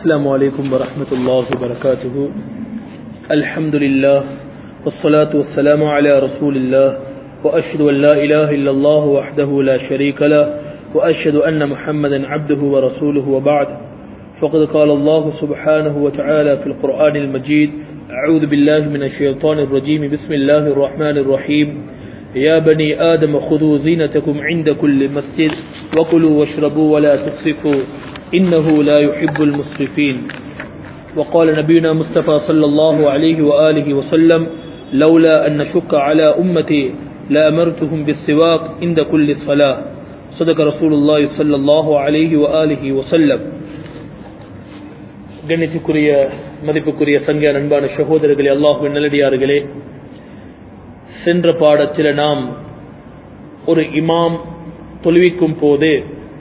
السلام عليكم ورحمة الله وبركاته الحمد لله والصلاة والسلام على رسول الله وأشهد أن لا إله إلا الله وحده لا شريك له وأشهد أن محمدا عبده ورسوله وبعد فقد قال الله سبحانه وتعالى في القرآن المجيد أعوذ بالله من الشيطان الرجيم بسم الله الرحمن الرحيم يا بني آدم خذوا زينتكم عند كل مسجد وكلوا واشربوا ولا تسرفوا إنه لا يحب المسرفين وقال نبينا مصطفى صلى الله عليه وآله وسلم لولا أن نشك على أمتي لأمرتهم بالسواك عند كل صلاة صدق رسول الله صلى الله عليه وآله وسلم கண்ணியத்துக்குரிய மதிப்புக்குரிய சங்கிய அன்பான சகோதரர்களே அல்லாஹுவின் நல்லடியார்களே சென்ற பாடத்தில் நாம் ஒரு இமாம் தொழுவிக்கும் போது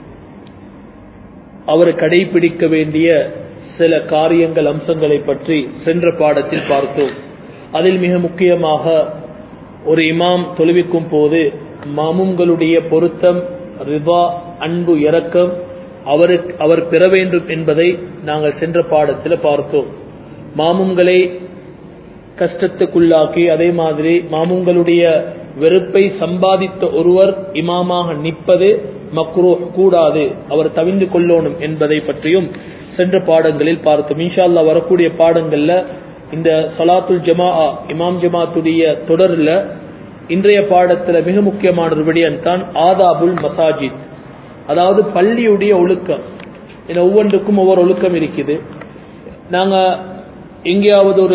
அவர் கடைபிடிக்க வேண்டிய சில காரியங்கள் அம்சங்களை பற்றி சென்ற பாடத்தில் பார்த்தோம் அதில் மிக முக்கியமாக ஒரு இமாம் தொழுவிக்கும் போது மாமுங்களுடைய பொருத்தம் ரிவா அன்பு இரக்கம் அவருக்கு அவர் பெற வேண்டும் என்பதை நாங்கள் சென்ற பாடத்தில் பார்த்தோம் மாமுங்களை கஷ்டத்துக்குள்ளாக்கி அதே மாதிரி மாமுங்களுடைய வெறுப்பை சம்பாதித்த ஒருவர் இமாமாக நிற்பது மக்ரூ கூடாது அவர் தவிந்து கொள்ளணும் என்பதை பற்றியும் சென்ற பாடங்களில் பார்த்தோம் இன்ஷால்லா வரக்கூடிய பாடங்கள்ல இந்த சலாத்துல் ஜமா இமாம் ஜமாத்துடைய தொடரில் இன்றைய பாடத்துல மிக முக்கியமான ஒரு விடயம் தான் ஆதாபுல் மசாஜித் அதாவது பள்ளியுடைய ஒழுக்கம் ஏன்னா ஒவ்வொன்றுக்கும் ஒவ்வொரு ஒழுக்கம் இருக்குது நாங்க எங்கேயாவது ஒரு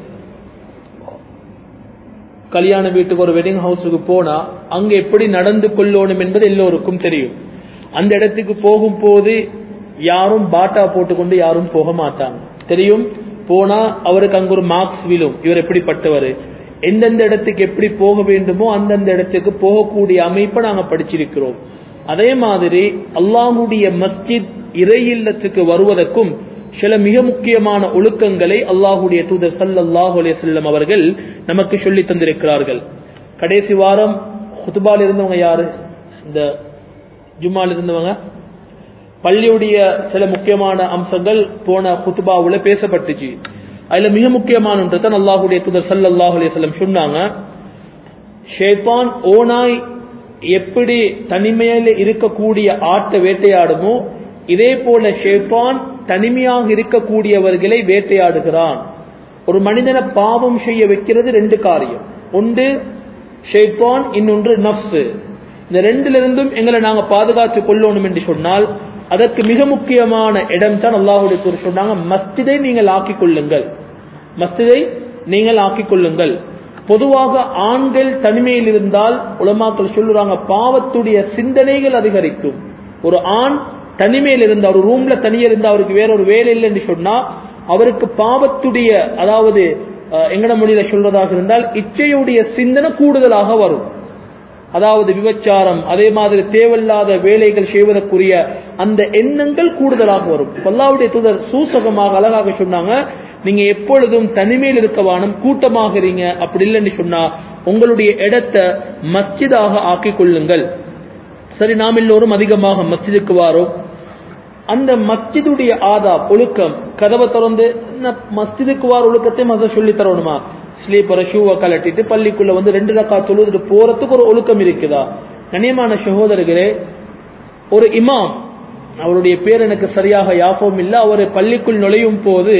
கல்யாண வீட்டுக்கு ஒரு வெட்டிங் ஹவுஸுக்கு போனா அங்க எப்படி நடந்து கொள்ளணும் என்பது எல்லோருக்கும் தெரியும் அந்த இடத்துக்கு போகும் போது யாரும் பாட்டா போட்டுக்கொண்டு யாரும் போக மாட்டாங்க தெரியும் போனா அவருக்கு அங்க ஒரு மார்க்ஸ் விழும் இவர் எப்படிப்பட்டவர் எந்தெந்த இடத்துக்கு எப்படி போக வேண்டுமோ அந்தந்த இடத்துக்கு போகக்கூடிய அமைப்பை நாங்க படிச்சிருக்கிறோம் அதே மாதிரி அல்லாஹுடைய மஸ்ஜித் இறை இல்லத்துக்கு வருவதற்கும் சில மிக முக்கியமான ஒழுக்கங்களை அல்லாஹுடைய தூதர் சல்லாஹூ அலையம் அவர்கள் நமக்கு சொல்லி தந்திருக்கிறார்கள் கடைசி வாரம் ஹுதுபால் இருந்தவங்க யாரு இந்த ஜும்மால் இருந்தவங்க பள்ளியுடைய சில முக்கியமான அம்சங்கள் போன ஹுத்துபாவுல பேசப்பட்டுச்சு அதுல மிக முக்கியமான ஒன்று தான் அல்லாஹுடைய தூதர் சல்லாஹூ அலையம் சொன்னாங்க ஷேப்பான் ஓனாய் எப்படி தனிமையில இருக்கக்கூடிய ஆட்டை வேட்டையாடுமோ இதே போல ஷேப்பான் தனிமையாக இருக்கக்கூடியவர்களை வேட்டையாடுகிறான் ஒரு மனிதனை பாவம் செய்ய வைக்கிறது ரெண்டு காரியம் ஒன்று ஷேப்பான் இன்னொன்று நப்சு இந்த ரெண்டுல இருந்தும் எங்களை நாங்க பாதுகாத்துக் கொள்ளணும் என்று சொன்னால் அதற்கு மிக முக்கியமான இடம் தான் அல்லாஹுடைய சொன்னாங்க மஸ்ஜிதை நீங்கள் ஆக்கிக் கொள்ளுங்கள் மஸ்ஜிதை நீங்கள் ஆக்கிக் கொள்ளுங்கள் பொதுவாக ஆண்கள் தனிமையில் இருந்தால் உலமாக்கள் சொல்லுறாங்க பாவத்துடைய சிந்தனைகள் அதிகரிக்கும் ஒரு ஆண் தனிமையில் இருந்த ஒரு ரூம்ல தனியே இருந்தா அவருக்கு வேற ஒரு வேலை இல்லை என்று சொன்னா அவருக்கு பாவத்துடைய அதாவது எங்கட மொழியில சொல்றதாக இருந்தால் இச்சையுடைய சிந்தனை கூடுதலாக வரும் அதாவது விபச்சாரம் அதே மாதிரி தேவையில்லாத வேலைகள் செய்வதற்குரிய அந்த எண்ணங்கள் கூடுதலாக வரும் பல்லாவுடைய தூதர் சூசகமாக அழகாக சொன்னாங்க நீங்க எப்பொழுதும் தனிமையில் இருக்க வானம் கூட்டமாக இருங்க அப்படி இல்லைன்னு சொன்னா உங்களுடைய இடத்தை மஸ்ஜிதாக ஆக்கிக் கொள்ளுங்கள் சரி நாம் எல்லோரும் அதிகமாக மஸ்ஜிதுக்கு வாரோம் அந்த மஸ்ஜிதுடைய ஆதா ஒழுக்கம் கதவை திறந்து மஸ்ஜிதுக்கு வார ஒழுக்கத்தை மத சொல்லி தரணுமா ஸ்லீப்பரை ஷூவை கலட்டிட்டு பள்ளிக்குள்ள வந்து ரெண்டு ரக்கா தொழுதுட்டு போறதுக்கு ஒரு ஒழுக்கம் இருக்குதா கண்ணியமான சகோதரர்களே ஒரு இமாம் அவருடைய பேர் எனக்கு சரியாக யாபம் இல்லை அவர் பள்ளிக்குள் நுழையும் போது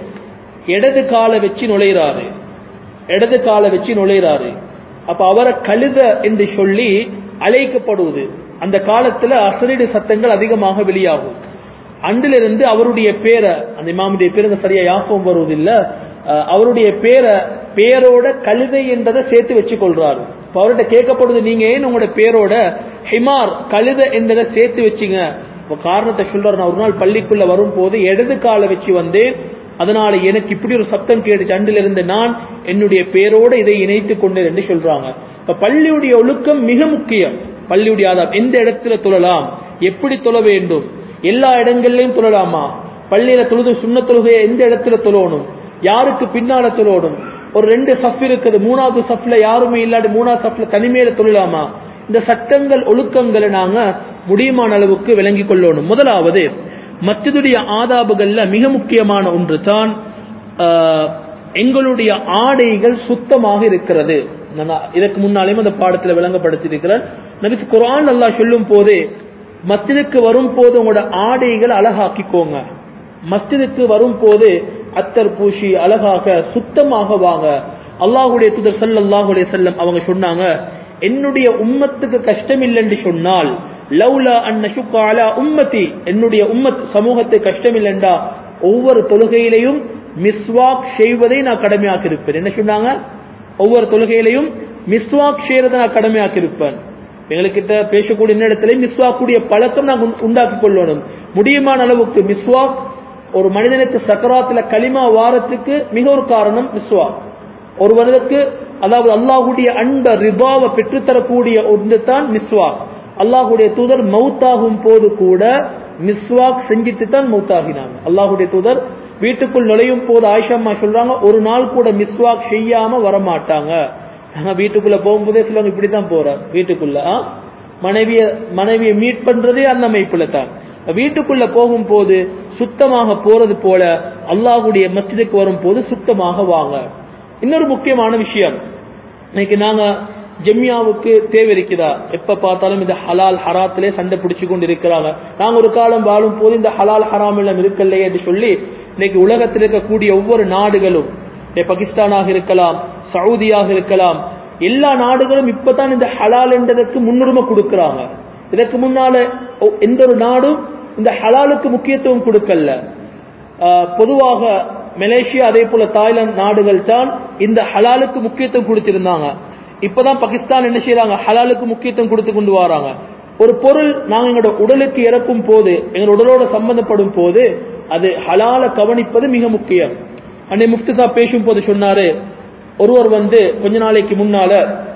இடது காலை வச்சு நுழைகிறாரு இடது காலை வச்சு நுழைகிறாரு அப்ப அவரை கழுத என்று சொல்லி அழைக்கப்படுவது அந்த காலத்துல அசரீடு சத்தங்கள் அதிகமாக வெளியாகும் அன்றிலிருந்து அவருடைய பேரை அந்த இமாமுடைய பேருங்க சரியா யாபம் வருவதில்லை அவருடைய பேரை பேரோட கழுதை என்றதை சேர்த்து வச்சு கொள்றாரு இப்ப அவர்கிட்ட கேட்கப்படுது நீங்க ஏன் உங்களோட பேரோட ஹிமார் கழுத என்றதை சேர்த்து வச்சுங்க இப்ப காரணத்தை சொல்றாரு நான் ஒரு நாள் பள்ளிக்குள்ள வரும் போது இடது காலை வச்சு வந்தேன் அதனால எனக்கு இப்படி ஒரு சத்தம் கேட்டுச்சு அன்றில் இருந்து நான் என்னுடைய பேரோட இதை இணைத்துக் கொண்டேன் என்று சொல்றாங்க இப்ப பள்ளியுடைய ஒழுக்கம் மிக முக்கியம் பள்ளியுடைய ஆதாம் எந்த இடத்துல தொழலாம் எப்படி தொழ வேண்டும் எல்லா இடங்கள்லயும் தொழலாமா பள்ளியில தொழுது சுண்ண தொழுகையை எந்த இடத்துல தொழணும் யாருக்கு பின்னால தொழணும் ஒரு ரெண்டு சஃப் இருக்குது மூணாவது சஃப்ல யாருமே இல்லாட்டி மூணாவது சஃப்ல தனிமையில தொழலாமா இந்த சட்டங்கள் ஒழுக்கங்களை நாங்க முடியுமான அளவுக்கு விளங்கி கொள்ளணும் முதலாவது மஸ்ஜிதுடைய ஆதாபுகள்ல மிக முக்கியமான ஒன்று தான் ஆஹ், எங்களுடைய ஆடைகள் சுத்தமாக இருக்கிறது நான் இதற்கு முன்னாலேயும் அந்த பாடத்தில் விளங்கப்படுத்தியிருக்கிறேன் நபி குர்ஆன் அல்லாஹ் சொல்லும் போது மஸ்ஜிதுக்கு வரும் போது உங்களோட ஆடைகள் அழகாக்கிக்கோங்க மஸ்ஜிதுக்கு வரும் போது அத்தர் பூசி அழகாக சுத்தமாக வாங்க அல்லாஹ்வுடைய தூதர் ஸல்லல்லாஹு அலைஹி வஸல்லம் அவங்க சொன்னாங்க என்னுடைய உம்மத்துக்கு கஷ்டம் இல்லைன்னு சொன்னால் லவ்லா அன்ன ஷுக்க அலா உம்மதி என்னுடைய உம்மத் சமூகத்தை கஷ்டம் இல்லைண்டா ஒவ்வொரு தொழுகையிலையும் மிஸ்வாக் செய்வதை நான் கடமையாக்கி இருப்பேன் என்ன சொன்னாங்க ஒவ்வொரு தொழுகையிலையும் மிஸ்வாக் செய்யறதை நான் கடமையாக்கி இருப்பேன் எங்களுக்கிட்ட பேசக்கூடிய இந்த இடத்துல மிஸ்வாக்குடைய பழக்கம் நாங்கள் உண்டாக்கி கொள்ளணும் முடியுமான அளவுக்கு மிஸ்வாக் ஒரு மனிதனுக்கு சக்கராத்துல களிமா வாரத்துக்கு மிக ஒரு காரணம் மிஸ்வாக் ஒருவனுக்கு அதாவது அல்லாஹுடைய அன்ப ரிபாவை பெற்றுத்தரக்கூடிய ஒன்று தான் மிஸ்வாக் அல்லாஹுடைய தூதர் மௌத்தாகும் போது கூட மிஸ்வாக் செஞ்சுட்டு தான் மௌத்தாகினாங்க அல்லாஹுடைய தூதர் வீட்டுக்குள் நுழையும் போது ஆயிஷம்மா சொல்றாங்க ஒரு நாள் கூட மிஸ்வாக் செய்யாம வரமாட்டாங்க நாங்க வீட்டுக்குள்ள போகும்போதே சொல்லுவாங்க இப்படித்தான் போறேன் வீட்டுக்குள்ள ஆ? மனைவிய மனைவியை மீட் பண்றதே அந்த அமைப்புல தான் வீட்டுக்குள்ள போகும்போது சுத்தமாக போறது போல அல்லாஹ்வுடைய மஸ்ஜிதுக்கு வரும் போது சுத்தமாக வாங்க இன்னொரு முக்கியமான விஷயம் இன்னைக்கு நாங்க ஜெம்யாவுக்கு தேவை இருக்குதா எப்ப பார்த்தாலும் இந்த ஹலால் ஹராத்திலே சண்டை பிடிச்சு கொண்டு இருக்கிறாங்க நாங்க ஒரு காலம் வாழும் போது இந்த ஹலால் ஹராம் எல்லாம் இருக்கலையே என்று சொல்லி இன்னைக்கு உலகத்தில் இருக்கக்கூடிய ஒவ்வொரு நாடுகளும் இன்னைக்கு பாகிஸ்தானாக இருக்கலாம் சவுதியாக இருக்கலாம் எல்லா நாடுகளும் இப்பதான் இந்த ஹலால் என்றதுக்கு முன்னுரிமை கொடுக்கறாங்க இதற்கு முன்னால ஒ- எந்த ஒரு நாடும் இந்த ஹலாலுக்கு முக்கியத்துவம் கொடுக்கல ஆஹ் பொதுவாக மலேசியா அதே போல தாய்லாந்து நாடுகள் தான் இந்த ஹலாலுக்கு முக்கியத்துவம் கொடுத்திருந்தாங்க இப்பதான் பாகிஸ்தான் என்ன செய்யறாங்க ஹலாலுக்கு முக்கியத்துவம் கொடுத்து கொண்டு வராங்க ஒரு பொருள் நாங்க எங்களோட உடலுக்கு இறக்கும் போது எங்களோட உடலோட சம்பந்தப்படும் போது அது ஹலால கவனிப்பது மிக முக்கியம் அன்னை முஃப்திசா பேசும் போது சொன்னாரு ஒருவர் வந்து கொஞ்ச நாளைக்கு முன்னால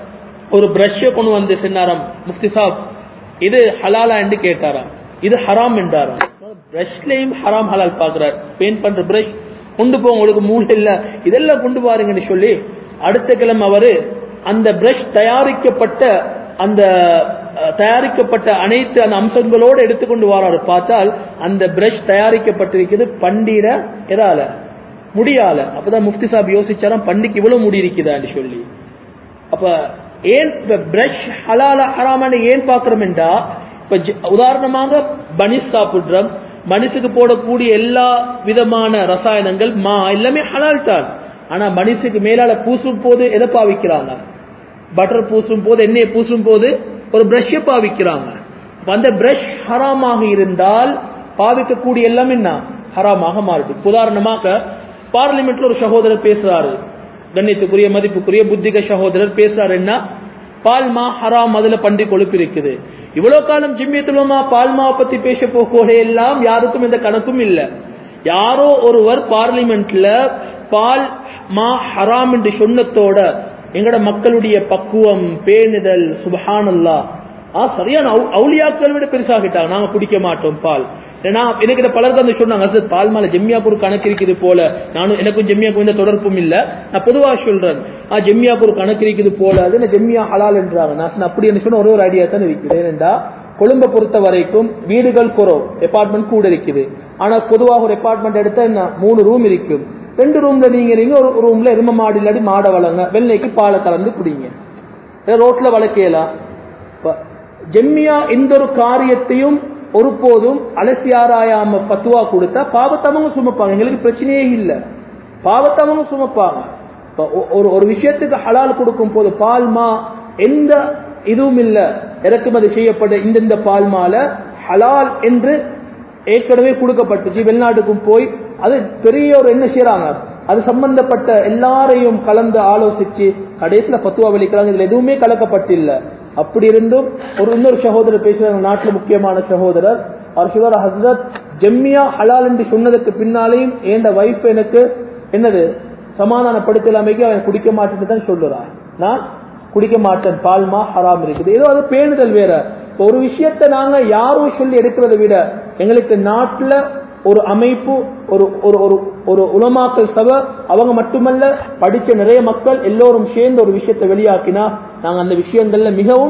ஒரு பிரஷ்ஷை கொண்டு வந்து சொன்னாராம் முஃப்தி சாப் இது ஹலாலா என்று கேட்டாராம் இது ஹராம் என்றாராம் பிரஷ்லயும் ஹராம் ஹலால் பாக்குறார் பெயிண்ட் பண்ற பிரஷ் கொண்டு போங்க உங்களுக்கு மூளை இல்ல இதெல்லாம் கொண்டு பாருங்கன்னு சொல்லி அடுத்த கிழமை அவரு அந்த பிரஷ் தயாரிக்கப்பட்ட அந்த அஹ், தயாரிக்கப்பட்ட அனைத்து அந்த அம்சங்களோடு எடுத்துக்கொண்டு வராரு பார்த்தால் அந்த பிரஷ் தயாரிக்கப்பட்டிருக்கிறது பண்டிர எதால முடியால அப்பதான் முஃப்தி சாப் யோசிச்சாராம் பண்டிக்கு இவ்வளவு முடி இருக்குதான்னு சொல்லி அப்ப ஏன் இப்ப பிரஷ் ஹலால ஹராமான ஏன் பாக்குறோம்டா இப்ப ஜ- உதாரணமாக பனிஸ் சாப்பிடுறோம் மனுஷுக்கு போடக்கூடிய எல்லா விதமான ரசாயனங்கள் மா எல்லாமே ஹலால் தான் ஆனா மனுஷுக்கு மேலால பூசும் போது எதை பாவிக்கிறாங்க பட்டர் பூசும் போது எண்ணெயை பூசும் போது ஒரு பிரஷ்ஷை பாவிக்கிறாங்க அப்ப அந்த பிரஷ் ஹராமாக இருந்தால் பாவிக்கக்கூடிய எல்லாம் என்ன ஹராமாக மாறிடும் உதாரணமாக பார்லிமெண்ட்ல ஒரு சகோதரர் பேசுறாரு கண்ணியத்துக்குரிய மதிப்புக்குரிய புத்திக சகோதரர் பேசுறாரு என்ன பால்மா ஹராம் அதுல பன்றி கொழுப்பு இருக்குது இவ்வளவு காலம் ஜிம்மியத்துலமா பால்மாவை பத்தி பேச போகோட எல்லாம் யாருக்கும் எந்த கணக்கும் இல்ல யாரோ ஒருவர் பார்லிமெண்ட்ல பால் மா ஹராம் என்று சொன்னத்தோட எங்கட மக்களுடைய பக்குவம் பேணுதல் சுபஹானல்லா ஆ சரியான அவு- அவுலியாக்கள் விட பெருசாகிட்டாங்க நாங்க குடிக்க மாட்டோம் பால் ஏன்னா எனக்கு இந்த பலருக்கு வந்து சொன்னாங்க "ஹஸ்ரத், பால் மேல ஜெம்மியாப்பூர் கணக்கு இருக்குது போல நானும் எனக்கும் ஜெம்மியாக்கும் எந்த தொடர்பும் இல்ல நான் பொதுவா சொல்றேன் ஆ ஜெம்மியாப்பூர் கணக்கு இருக்குது போல அது நான் ஜெம்மியா ஹலால் என்றாங்க நான் சொன்னேன், அப்படி என்ன சொன்ன ஒரே ஒரு ஐடியா தான் இருக்குது ஏனென்றா கொழும்பை பொறுத்த வரைக்கும் வீடுகள் குறவு அபார்ட்மெண்ட் கூட இருக்குது ஆனா பொதுவாக ஒரு அபார்ட்மெண்ட் எடுத்தா என்ன மூணு ரூம் இருக்கும் ரெண்டு ரூம்ல நீங்க நீங்க ஒரு ரூம்ல எரும மாடு இல்லாட்டி மாடை வளங்க வெள்ளைக்கு பாலை கலந்து குடிங்க இதை ரோட்ல வளர்க்கலாம் இப்ப ஜெம்மியா எந்த ஒரு காரியத்தையும் ஒருபோதும் அலசி ஆராயாம பத்துவா கொடுத்தா பாவத்தை அவங்க சுமப்பாங்க எங்களுக்கு பிரச்சனையே இல்ல பாவத்தை அவங்க சுமப்பாங்க இப்ப ஒ- ஒரு ஒரு விஷயத்துக்கு ஹலால் கொடுக்கும் போது பால்மா எந்த இதுவும் இல்ல இறக்குமதி செய்யப்பட்ட இந்த இந்த பால்மால ஹலால் என்று ஏற்கனவே கொடுக்கப்பட்டுச்சு வெளிநாட்டுக்கும் போய் அது பெரிய ஒரு என்ன செய்யறாங்க அது சம்பந்தப்பட்ட எல்லாரையும் கலந்து ஆலோசிச்சு கடைசியில பத்துவா வெளிக்கிறாங்க இதுல எதுவுமே கலக்கப்பட்டில்ல அப்படி இருந்தும் ஒரு இன்னொரு சகோதரர் பேசுறாங்க நாட்டுல முக்கியமான சகோதரர் அவர் சொல்றாரு ஹசரத் ஜெம்மியா ஹலால் என்று சொன்னதுக்கு பின்னாலேயும் ஏண்ட வைஃப் எனக்கு என்னது சமாதானப்படுத்தலாமைக்கு அவன் குடிக்க மாட்டேன்னு தான் சொல்லுறா நான் குடிக்க மாட்டேன் பால்மா ஹராம் இருக்குது ஏதோ அது பேணுதல் வேற இப்ப ஒரு விஷயத்தை நாங்க யாரோ சொல்லி எடுக்கிறதை விட எங்களுக்கு நாட்டுல ஒரு அமைப்பு ஒரு ஒரு ஒரு ஒரு உலமாக்கல் சபை அவங்க மட்டுமல்ல படிச்ச நிறைய மக்கள் எல்லோரும் சேர்ந்து ஒரு விஷயத்தை வெளியாக்கினா நாங்க அந்த விஷயங்கள்ல மிகவும்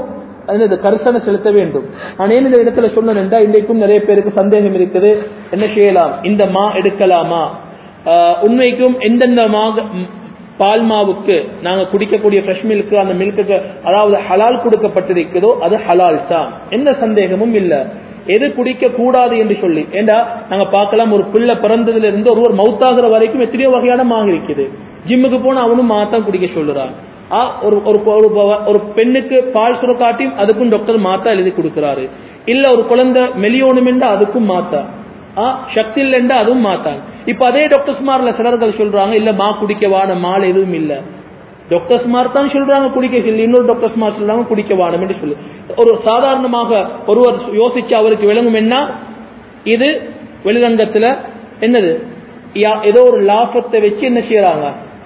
அது கரிசனை செலுத்த வேண்டும் நான் ஏன் இந்த இடத்துல சொன்னேன்டா இன்றைக்கும் நிறைய பேருக்கு சந்தேகம் இருக்குது என்ன செய்யலாம் இந்த மா எடுக்கலாமா ஆஹ் உண்மைக்கும் எந்தெந்த மாக ம், பால் மாவுக்கு நாங்க குடிக்கக்கூடிய ஃப்ரெஷ் மில்க் அந்த மில்க்கு அதாவது ஹலால் கொடுக்கப்பட்டிருக்கிறதோ அது ஹலால் தான் எந்த சந்தேகமும் இல்ல எது குடிக்க கூடாது என்று சொல்லி ஏண்டா நாங்க பார்க்கலாம் ஒரு பிள்ளை பிறந்ததுல இருந்து ஒருவர் மவுத்தாகிற வரைக்கும் எத்தனையோ வகையான மாக இருக்குது ஜிம்முக்கு போனா அவனும் மாத்தான் குடிக்க சொல்லுறான் ஆ, ஒரு ஒரு ஒரு பவ- ஒரு பெண்ணுக்கு பால் சுரக்காட்டியும் அதுக்கும் டாக்டர் மாத்தா எழுதி கொடுக்கிறாரு இல்ல ஒரு குழந்தை மெலியோணும் என்றா அதுக்கும் மாத்தா ஆ, சக்தி இல்லைண்டா அதுவும் மாத்தான் இப்ப அதே டாக்டர்ஸ்மார்ல சிலர்கள் சொல்றாங்க இல்ல மா குடிக்க வானம் மால் எதுவும் இல்ல டாக்டர்ஸ்மார் தான் சொல்றாங்க குடிக்க சொல்லி இன்னொரு டாக்டர்ஸ்மார் சொல்றாங்க குடிக்க வானம் என்று சொல்லி ஒரு சாதாரணமாக ஒருவர் யோசிச்சு அவருக்கு விளங்கும் என்ன இது வெளிரங்கத்துல என்னது யா- ஏதோ ஒரு லாபத்தை வச்சு என்ன செய்யறாங்க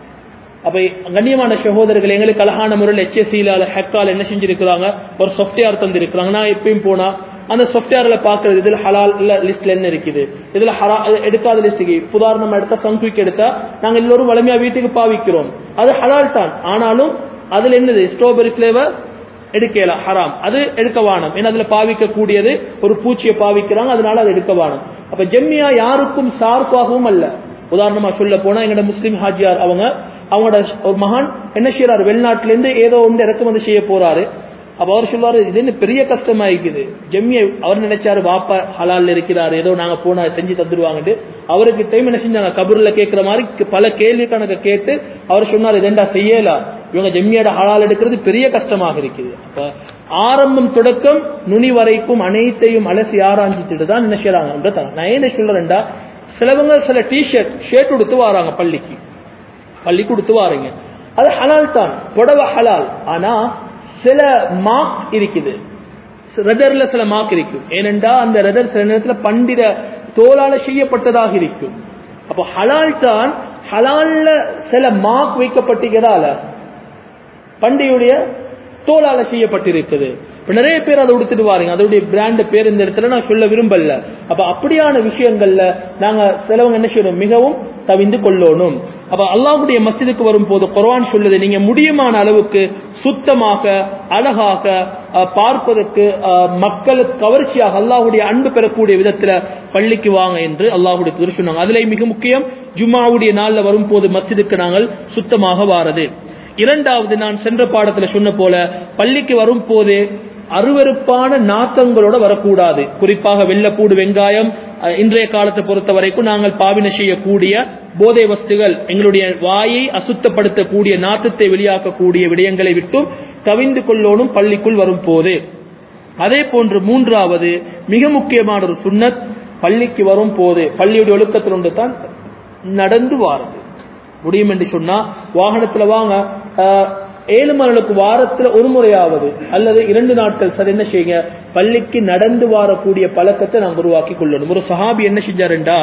அப்ப கண்ணியமான சகோதரர்கள் எங்களுக்கு அழகான முறையில் ஹெச்எஸ்சியில ஹெக்கால் என்ன செஞ்சிருக்கிறாங்க ஒரு சாஃப்ட்வேர் தந்திருக்கிறாங்க நான் எப்பயும் போனா அந்த சாஃப்ட்வேர்ல பாக்குறது இதுல ஹலால் இல்ல லிஸ்ட்ல என்ன இருக்குது இதுல ஹரா இது எடுக்காத லிஸ்டுக்கு உதாரணம் எடுத்தா சங்குவிக் எடுத்தா நாங்க எல்லோரும் வலிமையா வீட்டுக்கு பாவிக்கிறோம் அது ஹலால் தான் ஆனாலும் அதுல என்னது ஸ்ட்ராபெரி பிளேவர் எடுக்கலாம் ஹராம் அது எடுக்க வானம் ஏன்னா அதுல பாவிக்க கூடியது ஒரு பூச்சியை பாவிக்கிறாங்க அதனால அது எடுக்க வானம் அப்ப ஜெம்மியா யாருக்கும் சார்பாகவும் அல்ல உதாரணமா சொல்ல போனா எங்கட முஸ்லிம் ஹாஜியார் அவங்க அவங்களோட ஒரு மகான் என்ன செய்யறாரு வெளிநாட்டுல இருந்து ஏதோ ஒன்று இறக்குமதி செய்ய போறாரு அப்ப அவர் சொல்லுவாரு இது என்ன பெரிய கஷ்டமா இருக்குது ஜெம்மியை அவர் நினைச்சாரு வாப்பா ஹலால் இருக்கிறாரு ஏதோ நாங்க போனா செஞ்சு தந்துருவாங்கட்டு அவருக்கு டைம் என்ன செஞ்சாங்க கபூர்ல கேட்கிற மாதிரி க- பல கேள்வி கணக்கு கேட்டு அவர் சொன்னார் இதெண்டா செய்யலாம் இவங்க ஜெம்மியோட ஹலால் எடுக்கிறது பெரிய கஷ்டமாக இருக்குது அப்ப ஆரம்பம் தொடக்கம் நுனி வரைக்கும் அனைத்தையும் அலசி ஆராய்ஞ்சிட்டு தான் என்ன செய்யறாங்க நான் என்ன சொல்றேன்டா சிலவங்க சில டிஷர்ட் ஷர்ட் உடுத்து வராங்க பள்ளிக்கு பள்ளி கொடுத்து வாரீங்க அது ஹலால் தான் புடவை ஹலால் ஆனா சில மார்க் இருக்குது ரெதர்ல சில மார்க் இருக்கும் ஏனென்றா அந்த ரெதர் சில நேரத்துல பண்டித தோலால செய்யப்பட்டதாக இருக்கும் அப்போ ஹலால் தான் ஹலால்ல சில மார்க் வைக்கப்பட்டிருக்கிறதால பண்டிகையுடைய தோலால செய்யப்பட்டிருக்குது இப்ப நிறைய பேர் அதை உடுத்துட்டு வாருங்க அதோடைய பிராண்ட் பேர் இந்த இடத்துல நான் சொல்ல விரும்பல அப்ப அப்படியான விஷயங்கள்ல நாங்க சிலவங்க என்ன செய்யணும் மிகவும் தவிந்து கொள்ளணும் அப்ப அல்லாஹ்வுடைய மஸ்ஜிதுக்கு வரும்போது குர்ஆன் சொல்லுது நீங்க முடியுமான அளவுக்கு சுத்தமாக அழகாக அஹ், பார்ப்பதற்கு அஹ், மக்களுக்கு கவர்ச்சியாக அல்லாஹ்வுடைய அன்பு பெறக்கூடிய விதத்துல பள்ளிக்கு வாங்க என்று அல்லாஹ்வுடைய தூதர் சொன்னாங்க அதுல மிக முக்கியம் ஜும்மாவுடைய நாள்ல வரும்போது மஸ்ஜிதுக்கு நாங்கள் சுத்தமாக வாரது இரண்டாவது நான் சென்ற பாடத்துல சொன்ன போல பள்ளிக்கு வரும் போது அருவருப்பான நாத்தங்களோட வரக்கூடாது குறிப்பாக வெள்ளப்பூடு வெங்காயம் அஹ், இன்றைய காலத்தை பொறுத்த வரைக்கும் நாங்கள் பாவினை செய்யக்கூடிய போதை வஸ்துகள் எங்களுடைய வாயை அசுத்தப்படுத்தக்கூடிய நாத்தத்தை வெளியாக்கக்கூடிய விடயங்களை விட்டும் தவிந்து கொள்ளோனும் பள்ளிக்குள் வரும் போது அதே போன்று மூன்றாவது மிக முக்கியமான ஒரு சுன்னத் பள்ளிக்கு வரும் போது பள்ளியுடைய ஒழுக்கத்தில் ஒன்று தான் நடந்து வாருது முடியும் என்று சொன்னா வாகனத்துல வாங்க ஆஹ், ஏழு மணலுக்கு வாரத்துல ஒரு முறையாவது அல்லது இரண்டு நாட்கள் சரி என்ன செய்யுங்க பள்ளிக்கு நடந்து வரக்கூடிய பழக்கத்தை நாங்கள் உருவாக்கி கொள்ளணும் ஒரு சஹாபி என்ன செஞ்சாருண்டா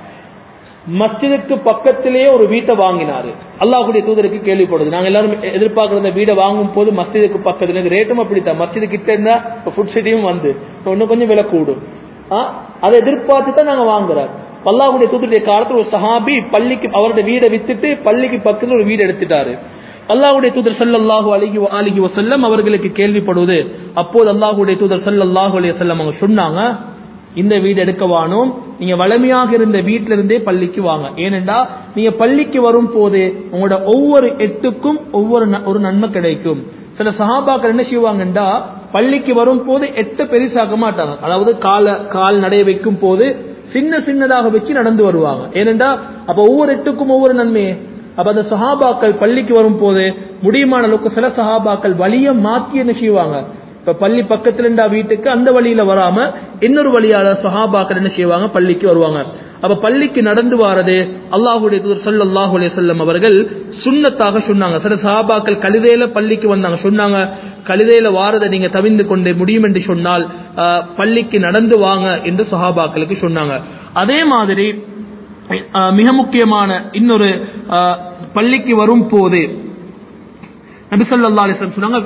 மஸ்ஜிதுக்கு பக்கத்திலேயே ஒரு வீட்டை வாங்கினாரு அல்லாஹ்வுடைய தூதருக்கு கேள்விப்படுது நாங்க எல்லாரும் எதிர்பார்க்கிற இந்த வீடை வாங்கும் போது மஸ்ஜிதுக்கு பக்கத்துல எனக்கு ரேட்டும் அப்படித்தான் மஸ்ஜிது கிட்ட இருந்தா ஃபுட் சிட்டியும் வந்து இன்னும் கொஞ்சம் விலை கூடும் ஆ, அதை எதிர்பார்த்து தான் நாங்க வாங்குறோம் அல்லாஹ்வுடைய தூதருடைய காலத்துல ஒரு சஹாபி பள்ளிக்கு அவருடைய வீடை வித்துட்டு பள்ளிக்கு பக்கத்துல ஒரு வீடு எடுத்துட்டாரு அல்லாஹ்வுடைய தூதர் ஸல்லல்லாஹு அலைஹி வ ஆலிஹி வஸல்லம் அவர்களுக்கு கேள்விப்படுவது அப்போது அல்லாஹ்வுடைய தூதர் ஸல்லல்லாஹு அலைஹி வஸல்லம் அவங்க சொன்னாங்க இந்த வீடு எடுக்க வானோம் நீங்க வளமையாக இருந்த வீட்டில இருந்தே பள்ளிக்கு வாங்க ஏனென்றா நீங்க பள்ளிக்கு வரும் போது உங்களோட ஒவ்வொரு எட்டுக்கும் ஒவ்வொரு ந- ஒரு நன்மை கிடைக்கும் சில சஹாபாக்கள் என்ன செய்வாங்கன்றா பள்ளிக்கு வரும் போது எட்டு பெருசாக்க மாட்டாங்க அதாவது கால கால் நடை வைக்கும் போது சின்ன சின்னதாக வச்சு நடந்து வருவாங்க ஏனென்றா அப்ப ஒவ்வொரு எட்டுக்கும் ஒவ்வொரு நன்மையே அப்ப அந்த சஹாபாக்கள் பள்ளிக்கு வரும் போது முடியுமான அளவுக்கு சில சஹாபாக்கள் வழிய மாத்தி என்ன செய்வாங்க இப்ப பள்ளி பக்கத்துல இருந்தா வீட்டுக்கு அந்த வழியில வராம இன்னொரு வழியால சஹாபாக்கள் என்ன செய்வாங்க பள்ளிக்கு வருவாங்க அப்ப பள்ளிக்கு நடந்து வாரது அல்லாஹுடைய தூதர் ஸல்லல்லாஹு அலைஹி வஸல்லம் அவர்கள் சுன்னத்தாக சொன்னாங்க சில சஹாபாக்கள் கழுதையில பள்ளிக்கு வந்தாங்க சொன்னாங்க கழுதையில வாரதை நீங்க தவிந்து கொண்டு முடியும் என்று சொன்னால் ஆஹ், பள்ளிக்கு நடந்து வாங்க என்று சஹாபாக்களுக்கு சொன்னாங்க அதே மாதிரி ஆஹ், மிக முக்கியமான இன்னொரு ஆஹ், பள்ளிக்கு வரும் போது நபி ஸல்லல்லாஹு அலைஹி வஸல்லம் சொன்னாங்க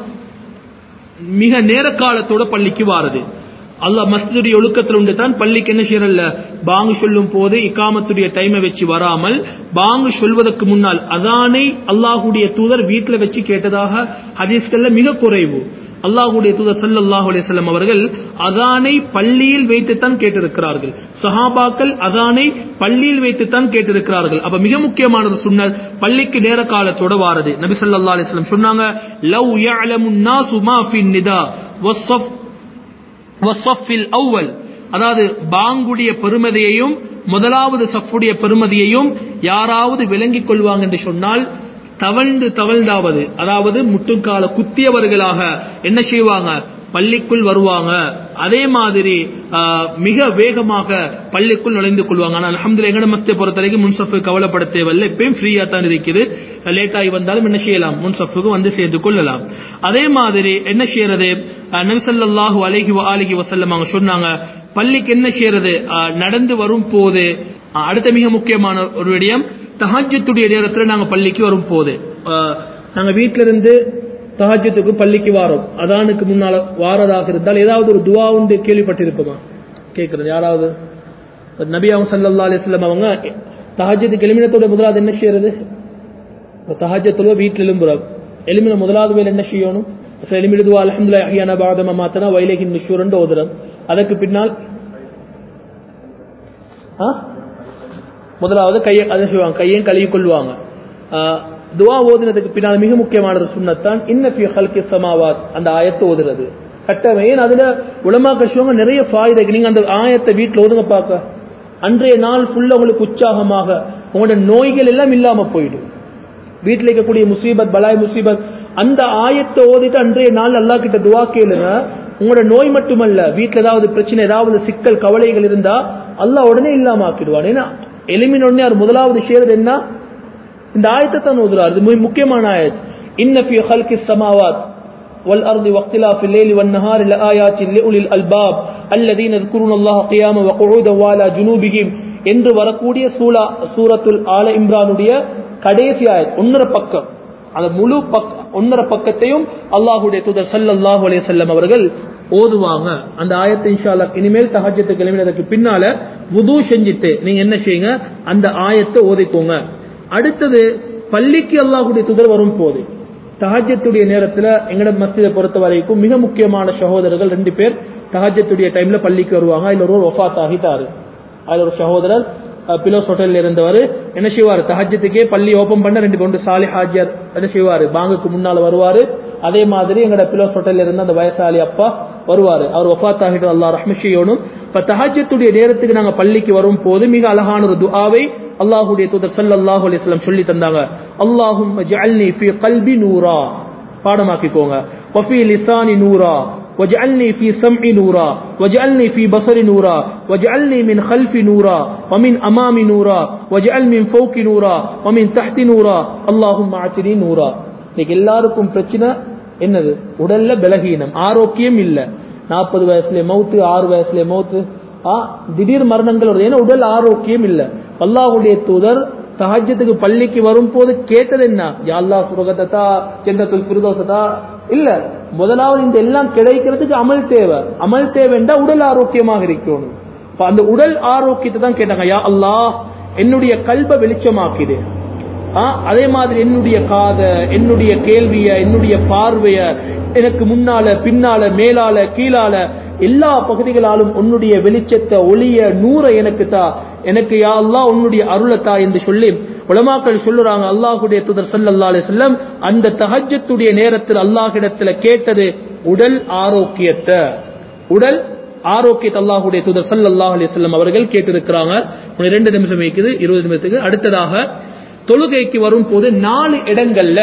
மிக நேர காலத்தோட பள்ளிக்கு வாரது அல்லாஹ் மஸ்ஜிதுடைய ஒழுக்கத்தில் உண்டு தான் பள்ளிக்கு என்ன செய்யறல்ல பாங்கு சொல்லும் போது இக்காமத்துடைய டைமை வச்சு வராமல் பாங்கு சொல்வதற்கு முன்னால் அதானை அல்லாஹுடைய தூதர் வீட்டில் வச்சு கேட்டதாக ஹதீஸ்கள்ல மிக குறைவு அல்லாஹுடைய தூதர் ஸல்லல்லாஹு அலைஹி வஸல்லம் அவர்கள் அதானை பள்ளியில் வைத்துத்தான் கேட்டிருக்கிறார்கள் சஹாபாக்கள் அதானை பள்ளியில் வைத்துத்தான் கேட்டிருக்கிறார்கள் அப்ப மிக முக்கியமான ஒரு சுன்னத் பள்ளிக்கு நேர காலத்தோட வாரது நபி ஸல்லல்லாஹு அலைஹி வஸல்லம் சொன்னாங்க லவ் யஅலமு النَّاسُ مَا فِي النِّدَاءِ وَالصَّفِّ வஸ்ஸஃபில் அவ்வல் அதாவது பாங்குடைய பெருமதியையும் முதலாவது சஃப்புடைய பெருமதியையும் யாராவது விளங்கிக் கொள்வாங்க என்று சொன்னால் தவழ்ந்து தவழ்ந்தாவது அதாவது முட்டுக்கால குத்தியவர்களாக என்ன செய்வாங்க பள்ளிக்குள் வருவாங்க அதே மாதிரி ஆஹ், மிக வேகமாக பள்ளிக்குள் நுழைந்து கொள்வாங்க ஆனால் அலமதுல எங்கட மஸ்தை பொறுத்த வரைக்கும் முன்சஃபு கவலைப்பட தேவையில்லை எப்பயும் ஃப்ரீயா தான் இருக்குது லேட் ஆகி வந்தாலும் என்ன செய்யலாம் முன்சஃபுக்கு வந்து சேர்ந்து கொள்ளலாம் அதே மாதிரி என்ன செய்யறது ஆஹ், நபி ஸல்லல்லாஹு அலைஹி வ ஆலிஹி வஸல்லம் அவங்க சொன்னாங்க பள்ளிக்கு என்ன செய்யறது ஆஹ், நடந்து வரும் போது ஆஹ், அடுத்த மிக முக்கியமான ஒரு விடயம் தஹஜ்ஜத்துடைய நேரத்தில் நாங்க பள்ளிக்கு வரும் போது ஆஹ், நாங்க வீட்டில இருந்து தஹஜ்ஜத்துக்கு பள்ளிக்கு வாரோம் அதானுக்கு முன்னால வாரதாக இருந்தால் ஏதாவது ஒரு துவா உண்டு கேள்விப்பட்டிருப்போமா கேட்கறது யாராவது நபி அவங்க சல்லா அலிஸ்லாம் அவங்க தஹஜத்துக்கு எலிமினத்தோட முதலாவது என்ன செய்யறது தஹஜத்துல வீட்டில் எலும்புறோம் எலுமின முதலாவது வேலை என்ன செய்யணும் எலுமிடுதுவா அலமதுல்லா அஹியான பாதம மாத்தனா வைலகின் நிஷூரன் ஓதுறோம் அதற்கு பின்னால் ஆ? முதலாவது கையை அதை செய்வாங்க கையையும் கழுவி கொள்வாங்க ஆ, துவா ஓதுனதுக்கு பின்னால் மிக முக்கியமான ஒரு சுண்ணத்தான் இன்னஃபி ஹல்கி சமாவாத் அந்த ஆயத்தை ஓதுறது கட்டமே ஏன் அதுல உலமாக்க சொல்லுவாங்க நிறைய ஃபாயுதைக்கு நீங்க அந்த ஆயத்தை வீட்டில் ஓதுங்க பார்க்க அன்றைய நாள் ஃபுல்லா உங்களுக்கு உற்சாகமாக உங்களோட நோய்கள் எல்லாம் இல்லாம போயிடும் வீட்டில் இருக்கக்கூடிய முசீபத் பலாய் முசீபத் அந்த ஆயத்தை ஓதிட்டு அன்றைய நாள் அல்லாஹ் கிட்ட துவா கேளுங்க உங்களோட நோய் மட்டுமல்ல வீட்டில் ஏதாவது பிரச்சனை ஏதாவது சிக்கல் கவலைகள் இருந்தா அல்லாஹ் உடனே இல்லாம ஆக்கிடுவான் ஏன்னா எளிமின் உடனே அவர் முதலாவது செய்யறது என்ன இந்த ஆயத்தை தான் ஓதுறாரு இது மிக முக்கியமான ஆயத் இன்ன ஃபி ஹல்கி சமாவாத் والأرض واختلاف الليل والنهار لآيات لأولي الألباب الذين يذكرون الله قياما وقعودا وعلى جنوبهم என்று வரக்கூடிய சூலா சூரத்துல் ஆல இம்ரானுடைய கடைசி ஆயத் ஒன்னரை பக்கம் அந்த முழு பக் ஒன்னரை பக்கத்தையும் அல்லாஹுடைய தூதர் ஸல்லல்லாஹு அலைஹி வஸல்லம் அவர்கள் ஓதுவாங்க அந்த ஆயத்தை இன்ஷா அல்லாஹ் இனிமேல் தஹஜ்ஜத்து கிளம்பினதுக்கு பின்னால வுது செஞ்சுட்டு நீங்க என்ன செய்யுங்க அந்த ஆயத்தை ஓதிக்கோங்க அடுத்தது பள்ளிக்கு அல்லாஹுடைய தூதர் வரும் போது தஹஜத்துடைய நேரத்துல எங்கட மஸ்ஜிதை பொறுத்த வரைக்கும் மிக முக்கியமான சகோதரர்கள் ரெண்டு பேர் தஹஜத்துடைய டைம்ல பள்ளிக்கு வருவாங்க அதுல ஒரு ஒஃபாத் ஆகிட்டாரு அதுல ஒரு சகோதரர் பிலோஸ் ஹோட்டல்ல இருந்தவர் என்ன செய்வார் தஹஜத்துக்கே பள்ளி ஓபன் பண்ண ரெண்டு கொண்டு சாலி ஹாஜியார் என்ன செய்வாரு பாங்குக்கு முன்னால வருவாரு அதே மாதிரி எங்கட பிலோஸ் ஹோட்டல்ல இருந்த அந்த வயசாலி அப்பா வருவாரு அவர் ஒஃபாத் ஆகிட்டு அல்லா ரஹ்மஷியோனும் இப்ப தஹஜத்துடைய நேரத்துக்கு நாங்க பள்ளிக்கு வரும் போது மிக அழகான ஒரு துஆவை அல்லாஹுடைய தூதர் ஸல்லல்லாஹு அலைஹி வஸல்லம் சொல்லி தந்தாங்க அல்லாஹும் ஜஅல்னி ஃபீ கல்பி நூரா பாடமாக்கிக்கோங்க வஃபி லிசானி நூரா واجعلني في سمعي نورا واجعلني في بصري نورا واجعلني من خلف نورا ومن أمام نورا واجعل من فوق نورا ومن تحت نورا اللهم اعطني نورا இன்னைக்கு எல்லாருக்கும் பிரச்சனை என்னது உடல்ல பலகீனம் ஆரோக்கியம் இல்ல நாற்பது வயசுல மவுத்து ஆறு வயசுல மவுத்து ஆ திடீர் மரணங்கள் வருது ஏன்னா உடல் ஆரோக்கியம் இல்ல அல்லாஹ்வுடைய தூதர் தஹஜ்ஜத்துக்கு பள்ளிக்கு வரும்போது கேட்டது என்ன யா அல்லாஹ் சுரகத்தா ஜன்னத்துல் ஃபிர்தௌஸதா இல்ல முதலாவது இந்த எல்லாம் கிடைக்கிறதுக்கு அமல் தேவை அமல் தேவைண்டா உடல் ஆரோக்கியமாக இருக்கணும் அப்ப அந்த உடல் ஆரோக்கியத்தை தான் கேட்டாங்க யா அல்லாஹ் என்னுடைய கல்ப வெளிச்சமாக்கிடு ஆ, அதே மாதிரி என்னுடைய காத என்னுடைய கேள்விய என்னுடைய பார்வைய எனக்கு முன்னால பின்னால மேலால கீழால எல்லா பகுதிகளாலும் உன்னுடைய வெளிச்சத்தை ஒளிய நூற எனக்கு தா எனக்கு யா அல்லாஹ் உன்னுடைய அருளத்தா என்று சொல்லி உலமாக்கள் சொல்லுறாங்க அல்லாஹுடைய தூதர் ஸல்லல்லாஹு அலைஹி வஸல்லம் அந்த தஹஜ்ஜத்துடைய நேரத்தில் அல்லாஹ்விடத்துல கேட்டது உடல் ஆரோக்கியத்தை உடல் ஆரோக்கியத்தை அல்லாஹுடைய தூதர் ஸல்லல்லாஹு அலைஹி வஸல்லம் அவர்கள் கேட்டிருக்கிறாங்க இன்னும் ரெண்டு நிமிஷம் இருக்குது இருபது நிமிஷத்துக்கு அடுத்ததாக தொழுகைக்கு வரும் போது நாலு இடங்கள்ல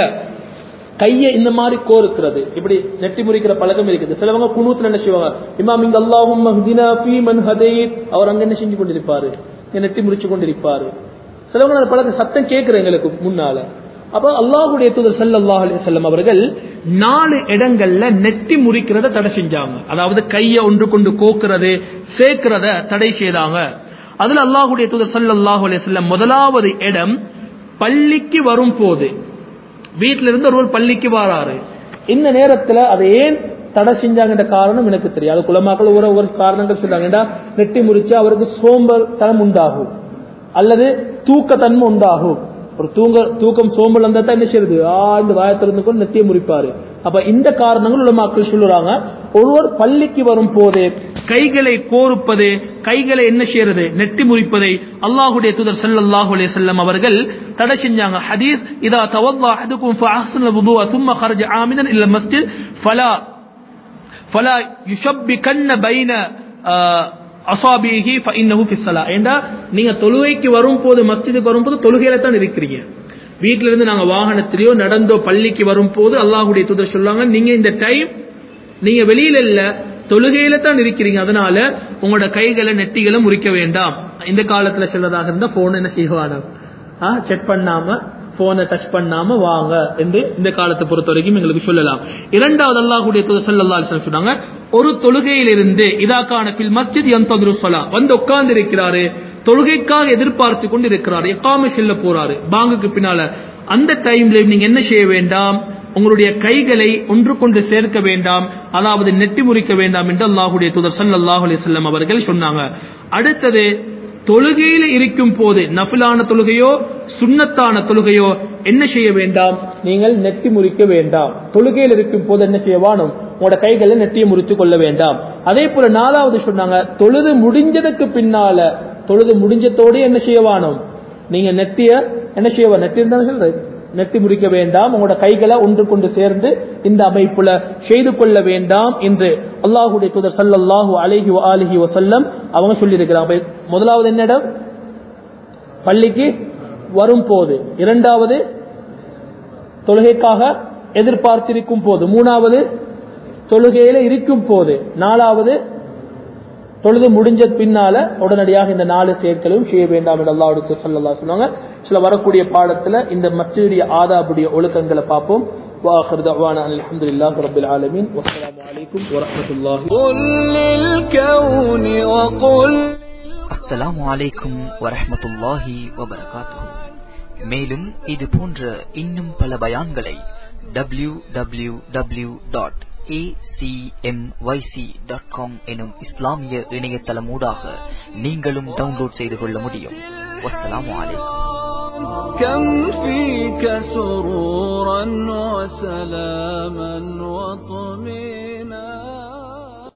கையை இந்த மாதிரி கோருக்கிறது இப்படி நெட்டி முறிக்கிற பழக்கம் இருக்குது சிலவங்க குனூத்துல என்ன செய்வாங்க இமாம் இங்க அல்லாஹும் மஹ்தினா ஃபீ மன் ஹதைத் அவர் அங்க என்ன செஞ்சு கொண்டிருப்பாரு இங்க நெட்டி முறிச்சு கொண்டிருப்பாரு சிலவங்க அந்த பழக்கம் சத்தம் கேட்கிற எங்களுக்கு முன்னால அப்ப அல்லாஹுடைய தூதர் ஸல்லல்லாஹு அலைஹி வஸல்லம் அவர்கள் நாலு இடங்கள்ல நெட்டி முறிக்கிறத தடை செஞ்சாங்க அதாவது கையை ஒன்று கொண்டு கோக்குறது சேர்க்கிறத தடை செய்தாங்க அதுல அல்லாஹுடைய தூதர் ஸல்லல்லாஹு அலைஹி வஸல்லம் முதலாவது இடம் பள்ளிக்கு வரும் போது வீட்டில இருந்து ஒருவர் பள்ளிக்கு வராரு இந்த நேரத்துல அதை ஏன் தடை செஞ்சாங்கன்ற காரணம் எனக்கு தெரியாது குலமாக்கள் ஒரு ஒரு காரணங்கள் சொல்றாங்க ஏண்டா நெட்டி முறிச்சா அவருக்கு சோம்பல் தனம் உண்டாகும் அல்லது தூக்க தன்மை உண்டாகும் ஒரு தூங்க தூக்கம் சோம்பல் வந்தா தான் என்ன செய்யுது ஆ இந்த வாயை திறந்து கொண்டு நெத்திய முறிப்பாரு அப்ப இந்த காரணங்கள் உள்ள மக்கள் சொல்லுறாங்க ஒருவர் பள்ளிக்கு வரும் போது கைகளை கோர்ப்பது கைகளை என்ன செய்யறது நெட்டி முறிப்பதை அல்லாஹுடைய தூதர் ஸல்லல்லாஹு அலைஹி வஸல்லம் அவர்கள் தடை செஞ்சாங்க ஹதீஸ் இதா தவல்லா அஹதுக்கும் ஃபஅஹ்சன الوضوء ثم خرج عامدا الى المسجد فلا فلا يشبكن بين அசாபிஹி ஃபஇன்னஹு ஃபிஸ்ஸலா ஏண்டா நீங்க தொழுகைக்கு வரும்போது மஸ்ஜிதுக்கு வரும்போது தொழுகையில தான் இருக்கிறீங்க வீட்ல இருந்து நாங்க வாகனத்திலேயோ நடந்தோ பள்ளிக்கு வரும்போது அல்லாஹ்வுடைய தூதர் சொல்லுவாங்க நீங்க இந்த டைம் நீங்க வெளியில இல்ல தொழுகையில தான் இருக்கிறீங்க அதனால உங்களோட கைகளை நெட்டிகளை முறிக்க வேண்டாம் இந்த காலத்துல சொல்றதாக இருந்தா போன் என்ன செய்வானோ செக் பண்ணாம போனை டச் பண்ணாம வாங்க என்று இந்த காலத்தை பொறுத்த வரைக்கும் எங்களுக்கு சொல்லலாம் இரண்டாவது அல்லாஹுடைய தூதர் ஸல்லல்லாஹு அலைஹி வஸல்லம் சொன்னாங்க ஒரு தொழுகையிலிருந்து இதாக்கான பில் மஸ்ஜித் யந்ததுரு ஸலா வந்து உட்கார்ந்து இருக்கிறாரு தொழுகைக்காக எதிர்பார்த்து கொண்டு இருக்கிறார் எக்காம செல்ல போறாரு பாங்குக்கு பின்னால அந்த டைம்ல நீங்க என்ன செய்ய வேண்டாம் உங்களுடைய கைகளை ஒன்று கொண்டு சேர்க்க வேண்டாம் அதாவது நெட்டி முறிக்க வேண்டாம் என்று அல்லாஹுடைய தூதர் ஸல்லல்லாஹு அலைஹி வஸல்லம் அவர்கள் சொன்னாங்க அடுத்தது தொழுகையில் இருக்கும் போது நஃபிலான தொழுகையோ சுன்னத்தான தொழுகையோ என்ன செய்ய வேண்டாம் நீங்கள் நெட்டி முறிக்க வேண்டாம் தொழுகையில் இருக்கும் போது என்ன செய்ய வேணும் உங்களோட கைகளை நெட்டியை முறித்துக் கொள்ள வேண்டாம் அதே போல நாலாவது சொன்னாங்க தொழுது முடிஞ்சதுக்கு பின்னால தொழுது முடிஞ்சதோடு என்ன செய்ய வேணும் நீங்க நெட்டிய என்ன செய்ய நெட்டி இருந்தாலும் சொல்றது நெட்டி முறிக்க வேண்டாம் உங்களோட கைகளை ஒன்று கொண்டு சேர்ந்து இந்த அமைப்புல செய்து கொள்ள வேண்டாம் என்று அல்லாஹுடைய தூதர் சல்லல்லாஹு அலைஹி வ ஆலிஹி வசல்லம் அவங்க சொல்லியிருக்கிறாங்க முதலாவது என்ன இடம் பள்ளிக்கு வரும் போது இரண்டாவது தொழுகைக்காக எதிர்பார்த்திருக்கும் போது மூணாவது தொழுகையில இருக்கும் போது நாலாவது தொழுது முடிஞ்ச பின்னால உடனடியாக இந்த நாலு செயற்களும் செய்ய வேண்டாம் என்று அல்லாவுக்கு சொல்லலாம் சொல்லுவாங்க சில வரக்கூடிய பாடத்துல இந்த மஸ்ஜிடைய ஆதாபுடைய ஒழுக்கங்களை பார்ப்போம் واخر دعوانا ان الحمد لله رب العالمين والسلام عليكم ورحمه الله قل للكون وقل அஸ்ஸலாமு அலைக்கும் வரஹ்மத்துல்லாஹி வபரகாத்துஹு மேலும் இது போன்ற இன்னும் பல பயான்களை டபிள்யூ டபிள்யூ டபிள்யூ டாட் எனும் இஸ்லாமிய இணையதளமூடாக நீங்களும் டவுன்லோட் செய்து கொள்ள முடியும் வஸ்ஸலாமு அலைக்கும் كم فيك سرورا وسلاما وطمئنا